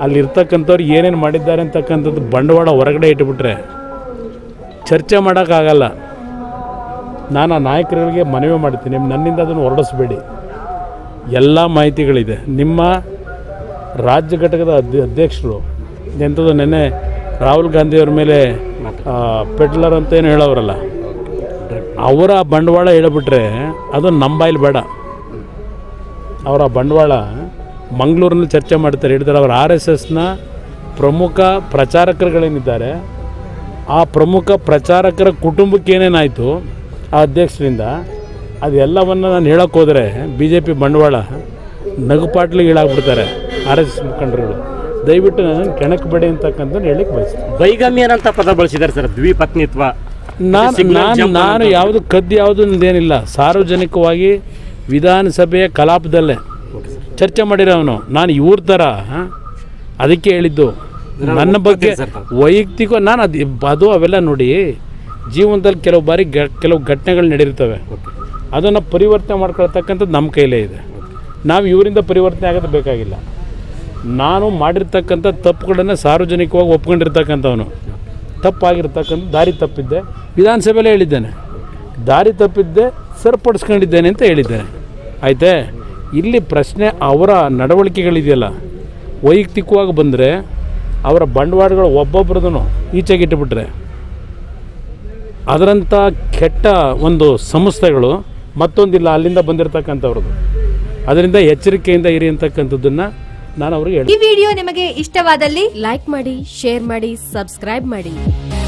ಅಲ್ಲಿರ್ತಕ್ಕಂಥವ್ರು ಏನೇನು ಮಾಡಿದ್ದಾರೆ ಅಂತಕ್ಕಂಥದ್ದು ಬಂಡವಾಳ ಹೊರಗಡೆ ಇಟ್ಬಿಟ್ರೆ ಚರ್ಚೆ ಮಾಡೋಕ್ಕಾಗಲ್ಲ ನಾನು ಆ ನಾಯಕರಿಗೆ ಮನವಿ ಮಾಡ್ತೀನಿ ನನ್ನಿಂದ ಅದನ್ನು ಹೊರಡಿಸ್ಬೇಡಿ ಎಲ್ಲ ಮಾಹಿತಿಗಳಿದೆ ನಿಮ್ಮ ರಾಜ್ಯ ಘಟಕದ ಅಧ್ಯ ಅಧ್ಯಕ್ಷರು ಎಂಥದ್ದು ನೆನ್ನೆ ರಾಹುಲ್ ಗಾಂಧಿಯವ್ರ ಮೇಲೆ ಆ, ಪೆಡ್ಲರ್ ಅಂತ ಏನು ಹೇಳೋರಲ್ಲ ಅವರ ಬಂಡವಾಳ ಹೇಳಿಬಿಟ್ರೆ ಅದು ನಮ್ಮ ಬಾಯಲ್ಲಿ ಬೇಡ ಅವರ ಬಂಡವಾಳ ಮಂಗಳೂರಿನಲ್ಲಿ ಚರ್ಚೆ ಮಾಡ್ತಾರೆ ಹಿಡಿದ್ರೆ ಅವರು ಆರ್ ಎಸ್ ಎಸ್ನ ಪ್ರಮುಖ ಪ್ರಚಾರಕರುಗಳೇನಿದ್ದಾರೆ ಆ ಪ್ರಮುಖ ಪ್ರಚಾರಕರ ಕುಟುಂಬಕ್ಕೆ ಏನೇನಾಯಿತು ಆ ಅಧ್ಯಕ್ಷರಿಂದ ಅದೆಲ್ಲವನ್ನು ನಾನು ಹೇಳೋಕ್ಕೆ ಹೋದರೆ ಬಿ ಜೆ ಪಿ ಬಂಡವಾಳ ನಗುಪಾಟ್ಲಿಗೆ ಇಳಾಗ್ಬಿಡ್ತಾರೆ ಆರ್ ಎಸ್ ಎಸ್ ಮುಖಂಡರುಗಳು ದಯವಿಟ್ಟು ನಾನು ಕೆಣಕಬೇಡಿ ಅಂತಕ್ಕಂಥ ಹೇಳಿಕ್ಕೆ ಬಯಸ್ತೀನಿ ಬೈಗಮ್ಯನಂತ ಪದ ಬಳಸಿದ್ದಾರೆ ಸರ್ ದ್ವಿಪತ್ನಿತ್ವ ನಾನು Signal ನಾನು jump ನಾನು ಅಂತ. ಯಾವುದು ಕದ್ದು ಯಾವುದು ಏನಿಲ್ಲ ಸಾರ್ವಜನಿಕವಾಗಿ ವಿಧಾನಸಭೆಯ ಕಲಾಪದಲ್ಲೇ ಚರ್ಚೆ ಮಾಡಿರೋವನು ನಾನು ಇವ್ರ ಥರ ಆ, ಅದಕ್ಕೆ ಹೇಳಿದ್ದು ನನ್ನ ಬಗ್ಗೆ ಸರ್ ತಾವು. ವೈಯಕ್ತಿಕ ನಾನು ಅದು ಅದು ಅವೆಲ್ಲ ನೋಡಿ ಜೀವನದಲ್ಲಿ ಕೆಲವು ಬಾರಿ ಗ ಕೆಲವು ಘಟನೆಗಳು ನಡೆದಿರ್ತವೆ ಅದನ್ನು ಪರಿವರ್ತನೆ ಮಾಡ್ಕೊಳ್ತಕ್ಕಂಥದ್ದು ನಮ್ಮ ಕೈಲೇ ಇದೆ ನಾವು ಇವರಿಂದ ಪರಿವರ್ತನೆ ಆಗೋದು ಬೇಕಾಗಿಲ್ಲ ನಾನು ಮಾಡಿರ್ತಕ್ಕಂಥ ತಪ್ಪುಗಳನ್ನು ಸಾರ್ವಜನಿಕವಾಗಿ ಒಪ್ಕೊಂಡಿರ್ತಕ್ಕಂಥವನು ತಪ್ಪಾಗಿರ್ತಕ್ಕಂಥ ದಾರಿ ತಪ್ಪಿದ್ದೆ ವಿಧಾನಸಭೆಯಲ್ಲೇ ಹೇಳಿದ್ದೇನೆ ದಾರಿ ತಪ್ಪಿದ್ದೆ ಸರಿಪಡಿಸ್ಕೊಂಡಿದ್ದೇನೆ ಅಂತ ಹೇಳಿದ್ದೇನೆ ಆಯಿತೇ ಇಲ್ಲಿ ಪ್ರಶ್ನೆ ಅವರ ನಡವಳಿಕೆಗಳಿದೆಯಲ್ಲ ವೈಯಕ್ತಿಕವಾಗಿ ಬಂದರೆ ಅವರ ಬಂಡವಾಳಗಳು ಒಬ್ಬೊಬ್ಬರದೂ ಈಚೆಗಿಟ್ಟುಬಿಟ್ರೆ ಅದರಂಥ ಕೆಟ್ಟ ಒಂದು ಸಂಸ್ಥೆಗಳು ಮತ್ತೊಂದಿಲ್ಲ ಅಲ್ಲಿಂದ ಬಂದಿರತಕ್ಕಂಥವ್ರದ್ದು ಅದರಿಂದ ಎಚ್ಚರಿಕೆಯಿಂದ ಇರಿ ಅಂತಕ್ಕಂಥದ್ದನ್ನು ನಾನು ಅವ್ರಿಗೆ ಹೇಳ್ತೀನಿ ಈ ವಿಡಿಯೋ ನಿಮಗೆ ಇಷ್ಟವಾದಲ್ಲಿ ಲೈಕ್ ಮಾಡಿ ಶೇರ್ ಮಾಡಿ ಸಬ್ಸ್ಕ್ರೈಬ್ ಮಾಡಿ